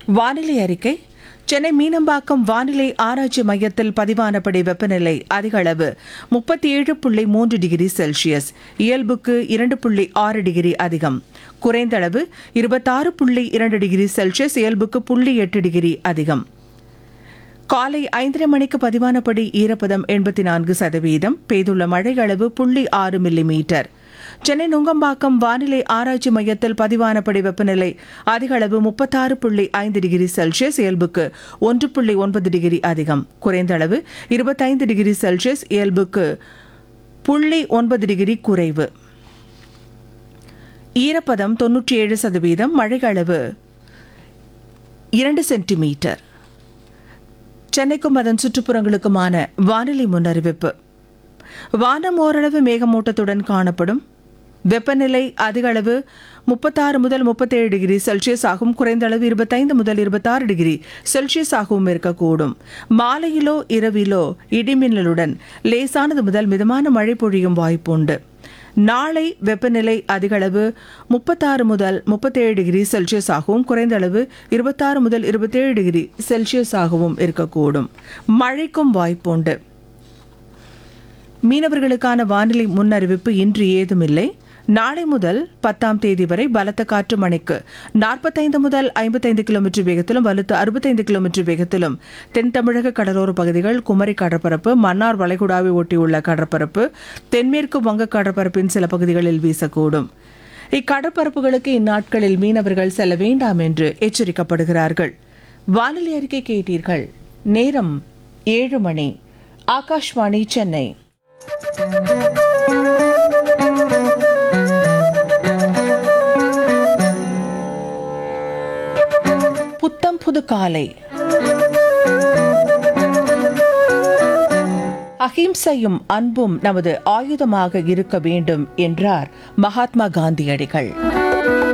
வானிலை அறிக்கை சென்னை மீனம்பாக்கம் வானிலை ஆராய்ச்சி மையத்தில் பதிவானபடி வெப்பநிலை அதிக அளவு முப்பத்தி ஏழு புள்ளி மூன்று டிகிரி செல்சியஸ் இயல்புக்கு இரண்டு புள்ளி ஆறு டிகிரி அதிகம் குறைந்த அளவு இருபத்தாறு புள்ளி இரண்டு டிகிரி செல்சியஸ் இயல்புக்கு புள்ளி எட்டு டிகிரி அதிகம் காலை ஐந்தரை மணிக்கு பதிவானபடி ஈரப்பதம் எண்பத்தி நான்கு சதவீதம் பெய்துள்ள மழை அளவு புள்ளி ஆறு மில்லி மீட்டர் சென்னை நுங்கம்பாக்கம் வானிலை ஆராய்ச்சி மையத்தில் பதிவானபடி வெப்பநிலை அதிக அளவு முப்பத்தாறு புள்ளி ஐந்து டிகிரி செல்சியஸ் இயல்புக்கு ஒன்று புள்ளி ஒன்பது டிகிரி அதிகம் குறைந்த அளவு இருபத்தைந்து டிகிரி செல்சியஸ் இயல்புக்கு புள்ளி ஒன்பது டிகிரி குறைவு ஈரப்பதம் தொன்னூற்றி ஏழு சதவீதம் மழை அளவு இரண்டு சென்டிமீட்டர் சென்னைக்கும் அதன் சுற்றுப்புறங்களுக்குமான வானிலை முன்னறிவிப்பு வானம் ஓரளவு மேகமூட்டத்துடன் காணப்படும் வெப்பநிலை அதிக அளவு முப்பத்தாறு முதல் முப்பத்தேழு டிகிரி செல்சியஸ் ஆகும் குறைந்த அளவு இருபத்தைந்து முதல் இருபத்தாறு டிகிரி செல்சியஸ் ஆகவும் இருக்கக்கூடும் மாலையிலோ இரவிலோ இடிமின்னலுடன் லேசானது முதல் மிதமான மழை பொழியும் வாய்ப்புண்டு நாளை வெப்பநிலை அதிக அளவு முப்பத்தாறு முதல் முப்பத்தேழு டிகிரி செல்சியஸ் ஆகவும் குறைந்த அளவு இருபத்தாறு முதல் இருபத்தேழு டிகிரி செல்சியஸ் ஆகவும் இருக்கக்கூடும் மழைக்கும் வாய்ப்புண்டு மீனவர்களுக்கான வானிலை முன்னறிவிப்பு இன்று ஏதுமில்லை நாளை முதல் பத்தாம் தேதி வரை பலத்த காற்று மணிக்கு நாற்பத்தைந்து முதல் ஐம்பத்தைந்து கிலோமீட்டர் வேகத்திலும் வலுத்து அறுபத்தைந்து கிலோமீட்டர் வேகத்திலும் தென் தமிழக கடலோர பகுதிகள் குமரி கடற்பரப்பு மன்னார் வளைகுடாவை ஒட்டியுள்ள கடற்பரப்பு தென்மேற்கு வங்க கடற்பரப்பின் சில பகுதிகளில் வீசக்கூடும் இக்கடற்பரப்புகளுக்கு இந்நாட்களில் மீனவர்கள் செல்ல வேண்டாம் என்று எச்சரிக்கப்படுகிறார்கள் வானிலை அறிக்கை கேட்டீர்கள் நேரம் ஏழு மணி ஆகாஷ்வாணி சென்னை புத்தம் புது காலை அகிம்சையும் அன்பும் நமது ஆயுதமாக இருக்க வேண்டும் என்றார் மகாத்மா காந்தியடிகள்